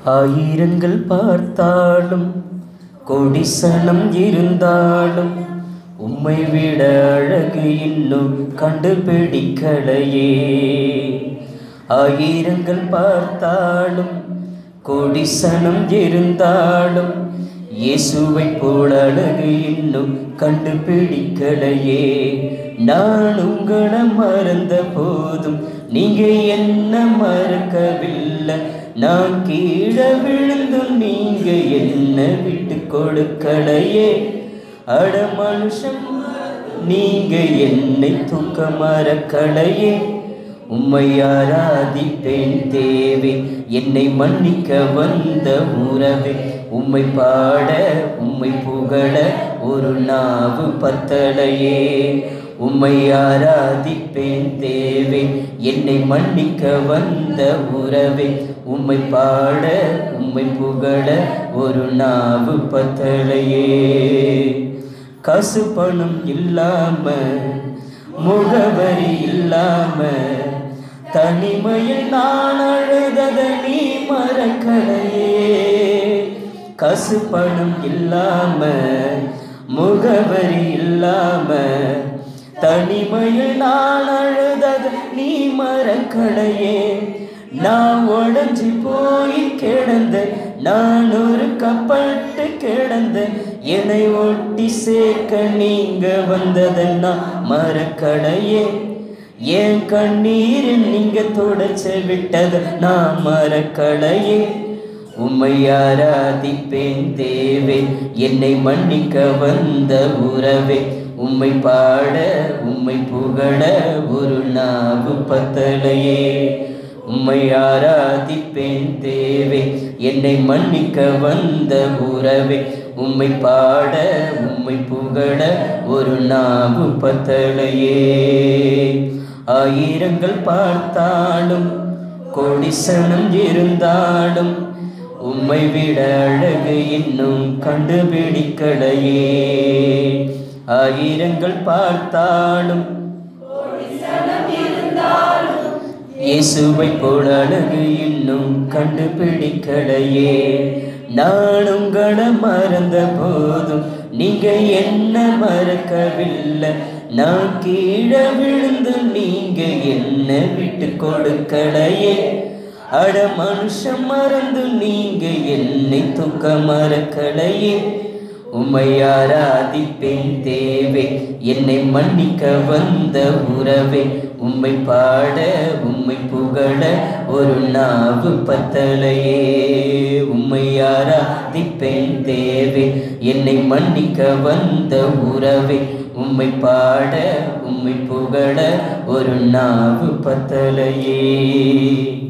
ஆயிரங்கள் பார்த்தாலும் கொடிசனம் இருந்தாலும் உம்மை விட அழகு இன்னும் கண்டுபிடிக்கலையே ஆயிரங்கள் பார்த்தாலும் கொடிசனம் இருந்தாலும் இயேசுவை போல் அழகு இன்னும் கண்டுபிடிக்கலையே நான் உங்களை மறந்த போதும் நீங்க என்ன மறக்கவில்லை நான் கீழே விழுந்தும் நீங்க என்ன விட்டு கொடுக்கலையே அட மனுஷன் நீங்க என்னை தூக்க மறக்கலையே உம்மை ஆராதிப்பேன் தேவே என்னை மன்னிக்க வந்த உறவே உம்மை பாட உம்மை புகழ ஒரு நாவு பத்தலையே உம்மை ஆராதிப்பேன் தேவே என்னை மன்னிக்க வந்த உறவே உம்மை பாட உம்மை புகழ ஒரு நாவு பத்தலையே காசு பணம் இல்லாம முகவரி இல்லாம தனிமையில் நான் அழுதத நீ மறக்கலையே காசு பணம் இல்லாம முகவரி இல்லாம தனிமையில் நான் அழுதத நீ மறக்கலையே நான் உடஞ்சி போய் கிடந்த நான் ஒரு கப்பட்டு கிடந்த என்னை ஒட்டி சேர்க்க நீங்க வந்ததன்னா மறக்கடையே என் கண்ணீர் நீங்க தொடச்சு விட்டது நான் மறக்கடையே உம்மை ஆராதிப்பேன் தேவே என்னை மன்னிக்க வந்த உறவே உம்மை பாட உம்மை புகழ ஒரு நாவு பத்தலையே உம்மை ஆராதிப்பேன் தேவே என்னை மன்னிக்க வந்த உறவே உம்மை பாட உம்மை புகழ ஒரு நாவு பத்தலையே ஆயிரங்கள் பார்த்தாலும் கோடிசனம் இருந்தாலும் உம்மை விட அழகு இன்னும் கண்டுபிடிக்கலையே ஆயிரங்கள் பார்த்தாலும் இயேசுவை போல அழகு இன்னும் கண்டுபிடிக்கலையே நான் உங்களை மறந்த போதும் நீங்க என்ன மறக்கவில்லை நான் கீழே விழுந்து நீங்க என்ன விட்டு கொடுக்கலையே அட மனுஷன் மறந்து நீங்க என்னை தூக்க மறக்கலையே உம்மை ஆராதிப்பேன் தேவே என்னை மன்னிக்க வந்த உறவே உம்மை பாட உம்மை புகழ ஒரு நாவு பத்தலையே உம்மை ஆராதிப்பேன் தேவே என்னை மன்னிக்க வந்த உறவே உம்மை பாட உம்மை புகழ ஒரு நாவு பத்தலையே